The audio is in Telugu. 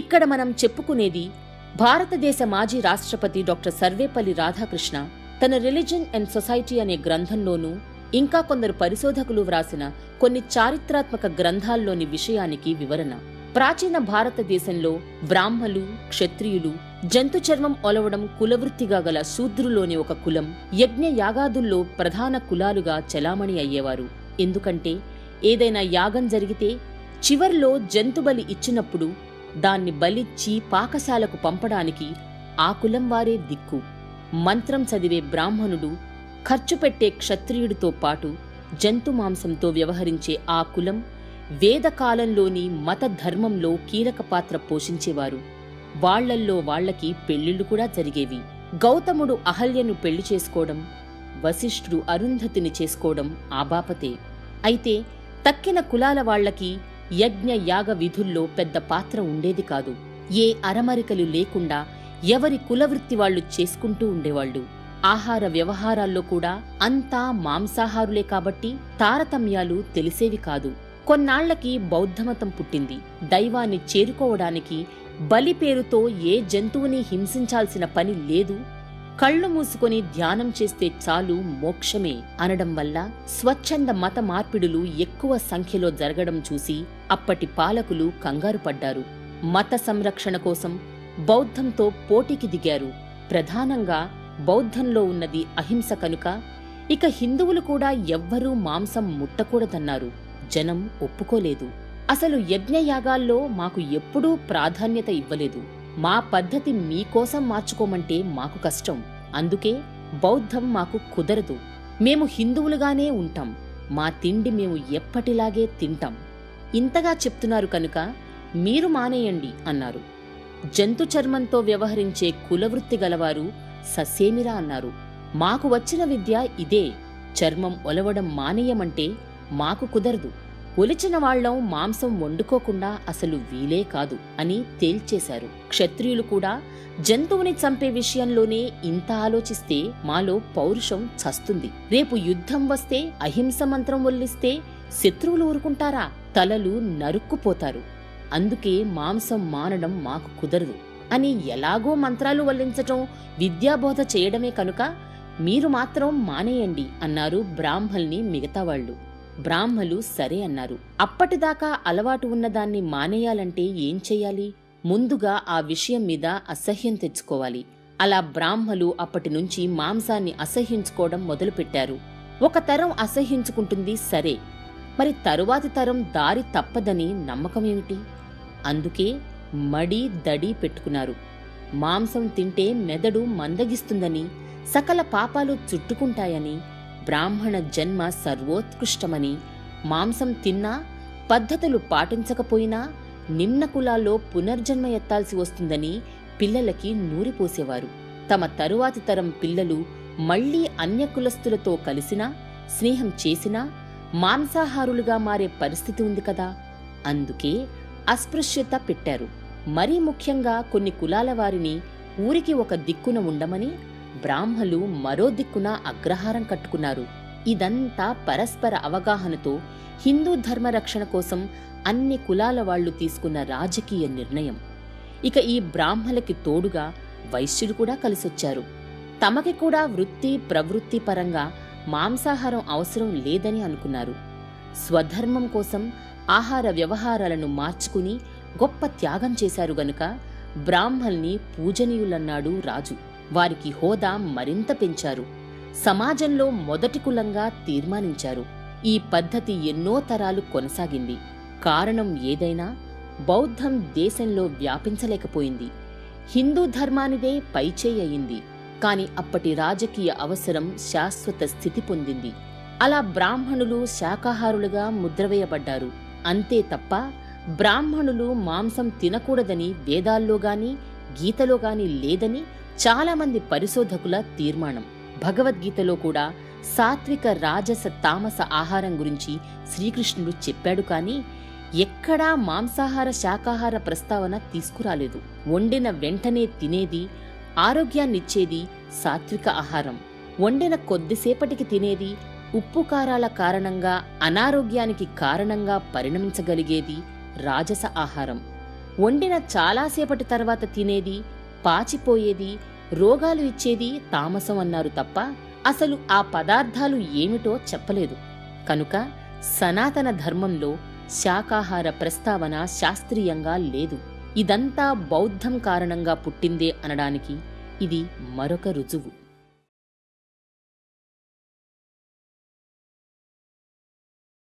ఇక్కడ మనం చెప్పుకునేది భారతదేశ మాజీ రాష్ట్రపతి డాక్టర్ సర్వేపల్లి రాధాకృష్ణ తన రిలిజన్ అండ్ సొసైటీ అనే గ్రంథంలోనూ ఇంకా కొందరు పరిశోధకులు వ్రాసిన కొన్ని చారిత్రాత్మక గ్రంథాల్లోని విషయానికి వివరణ ప్రాచీన భారతదేశంలో బ్రాహ్మలు క్షత్రియులు జంతు చర్మం ఒలవడం కులవృత్తిగా గల శూద్రులోని ఒక కులం యజ్ఞ యాగాదుల్లో ప్రధాన కులాలుగా చలామణి అయ్యేవారు ఎందుకంటే ఏదైనా యాగం జరిగితే చివర్లో జంతుబలి ఇచ్చినప్పుడు దాన్ని బలిచ్చి పాకశాలకు పంపడానికి ఆ కులం వారే దిక్కు మంత్రం చదివే బ్రాహ్మణుడు ఖర్చు పెట్టే క్షత్రియుడితో పాటు జంతు మాంసంతో వ్యవహరించే ఆ కులం వేదకాలంలోని మత ధర్మంలో కీలక పాత్ర పోషించేవారు వాళ్లల్లో వాళ్లకి పెళ్లిళ్లు కూడా జరిగేవి గౌతముడు అహల్యను పెళ్లి చేసుకోవడం వశిష్ఠుడు అరుంధతిని చేసుకోవడం ఆ బాపతే అయితే తక్కిన కులాల వాళ్లకి యజ్ఞ యాగ విధుల్లో పెద్ద పాత్ర ఉండేది కాదు ఏ అరమరికలు లేకుండా ఎవరి కులవృత్తి వాళ్ళు చేసుకుంటూ ఉండేవాళ్ళు ఆహార వ్యవహారాల్లో కూడా అంతా మాంసాహారులే కాబట్టి తారతమ్యాలు తెలిసేవి కాదు కొన్నాళ్లకి బౌద్ధమతం పుట్టింది దైవాన్ని చేరుకోవడానికి బలి పేరుతో ఏ జంతువుని హింసించాల్సిన పని లేదు కళ్ళు మూసుకొని ధ్యానం చేస్తే చాలు మోక్షమే అనడం వల్ల స్వచ్ఛంద మత మార్పిడులు ఎక్కువ సంఖ్యలో జరగడం చూసి అప్పటి పాలకులు కంగారు పడ్డారు మత సంరక్షణ కోసం బౌద్ధంతో పోటీకి దిగారు ప్రధానంగా బౌద్ధంలో ఉన్నది అహింస కనుక ఇక హిందువులు కూడా ఎవ్వరూ మాంసం ముట్టకూడదన్నారు జనం ఒప్పుకోలేదు అసలు యజ్ఞయాగాల్లో మాకు ఎప్పుడూ ప్రాధాన్యత ఇవ్వలేదు మా పద్ధతి మీకోసం మార్చుకోమంటే మాకు కష్టం అందుకే బౌద్ధం మాకు కుదరదు మేము హిందువులుగానే ఉంటాం మా తిండి మేము ఎప్పటిలాగే తింటాం ఇంతగా చెప్తున్నారు కనుక మీరు మానేయండి అన్నారు జంతు చర్మంతో వ్యవహరించే కులవృత్తి గలవారు ససేమిరా అన్నారు మాకు వచ్చిన విద్య ఇదే చర్మం ఒలవడం మానేయమంటే మాకు కుదరదు ఒలిచిన వాళ్లం మాంసం వండుకోకుండా అసలు వీలే కాదు అని తేల్చేశారు క్షత్రియులు కూడా జంతువుని చంపే విషయంలోనే ఇంత ఆలోచిస్తే మాలో పౌరుషం చస్తుంది రేపు యుద్ధం వస్తే అహింస మంత్రం వల్లిస్తే శత్రువులు ఊరుకుంటారా తలలు నరుక్కుపోతారు అందుకే మాంసం మానడం మాకు కుదరదు అని ఎలాగో మంత్రాలు వల్లించటం విద్యాబోధ చేయడమే కనుక మీరు మాత్రం మానేయండి అన్నారు బ్రాహ్మల్ని మిగతా వాళ్ళు బ్రాహ్మలు సరే అన్నారు అప్పటిదాకా అలవాటు ఉన్నదాన్ని మానేయాలంటే ఏం చెయ్యాలి ముందుగా ఆ విషయం మీద అసహ్యం తెచ్చుకోవాలి అలా బ్రాహ్మలు అప్పటి నుంచి మాంసాన్ని అసహ్యించుకోవడం మొదలుపెట్టారు ఒక తరం అసహ్యించుకుంటుంది సరే మరి తరువాతి తరం దారి తప్పదని నమ్మకమేమిటి అందుకే మడి దడి పెట్టుకున్నారు మాంసం తింటే మెదడు మందగిస్తుందని సకల పాపాలు చుట్టుకుంటాయని బ్రాహ్మణ జన్మ సర్వోత్కృష్టమని మాంసం తిన్నా పద్ధతులు పాటించకపోయినా నిమ్న కులాల్లో పునర్జన్మ ఎత్తాల్సి వస్తుందని పిల్లలకి నూరిపోసేవారు తమ తరువాతి తరం పిల్లలు మళ్లీ అన్య కులస్తులతో కలిసినా స్నేహం చేసినా మాంసాహారులుగా మారే పరిస్థితి ఉంది కదా అందుకే అస్పృశ్యత పెట్టారు మరీ ముఖ్యంగా కొన్ని కులాల వారిని ఊరికి ఒక దిక్కున ఉండమని బ్రాహ్మలు మరో దిక్కున అగ్రహారం కట్టుకున్నారు ఇదంతా పరస్పర అవగాహనతో హిందూ ధర్మ రక్షణ కోసం అన్ని కులాల వాళ్లు తీసుకున్న రాజకీయ నిర్ణయం ఇక ఈ బ్రాహ్మలకి తోడుగా వైశ్యులు కూడా కలిసొచ్చారు తమకి కూడా వృత్తి ప్రవృత్తి పరంగా మాంసాహారం అవసరం లేదని అనుకున్నారు స్వధర్మం కోసం ఆహార వ్యవహారాలను మార్చుకుని గొప్ప త్యాగం చేశారు గనుక బ్రాహ్మల్ని పూజనీయులన్నాడు రాజు వారికి హోదా మరింత పెంచారు సమాజంలో మొదటి కులంగా తీర్మానించారు ఈ పద్ధతి ఎన్నో తరాలు కొనసాగింది కారణం ఏదైనా బౌద్ధం దేశంలో వ్యాపించలేకపోయింది హిందూ ధర్మానిదే పైచేయి అయింది కాని అప్పటి రాజకీయ అవసరం శాశ్వత స్థితి పొందింది అలా బ్రాహ్మణులు శాకాహారులుగా ముద్రవేయబడ్డారు అంతే తప్ప బ్రాహ్మణులు మాంసం తినకూడదని వేదాల్లో గాని గీతలో గాని లేదని చాలామంది పరిశోధకుల తీర్మానం భగవద్గీతలో కూడా సాత్విక రాజస తామస ఆహారం గురించి శ్రీకృష్ణుడు చెప్పాడు కానీ ఎక్కడా మాంసాహార శాకాహార ప్రస్తావన తీసుకురాలేదు వండిన వెంటనే తినేది ఆరోగ్యాన్నిచ్చేది సాత్విక ఆహారం వండిన కొద్దిసేపటికి తినేది ఉప్పు కారాల కారణంగా అనారోగ్యానికి కారణంగా పరిణమించగలిగేది రాజస ఆహారం వండిన చాలాసేపటి తర్వాత తినేది పాచిపోయేది రోగాలు ఇచ్చేది తామసం అన్నారు తప్ప అసలు ఆ పదార్థాలు ఏమిటో చెప్పలేదు కనుక సనాతన ధర్మంలో శాకాహార ప్రస్తావన శాస్త్రీయంగా లేదు ఇదంతా బౌద్ధం కారణంగా పుట్టిందే అనడానికి ఇది మరొక రుజువు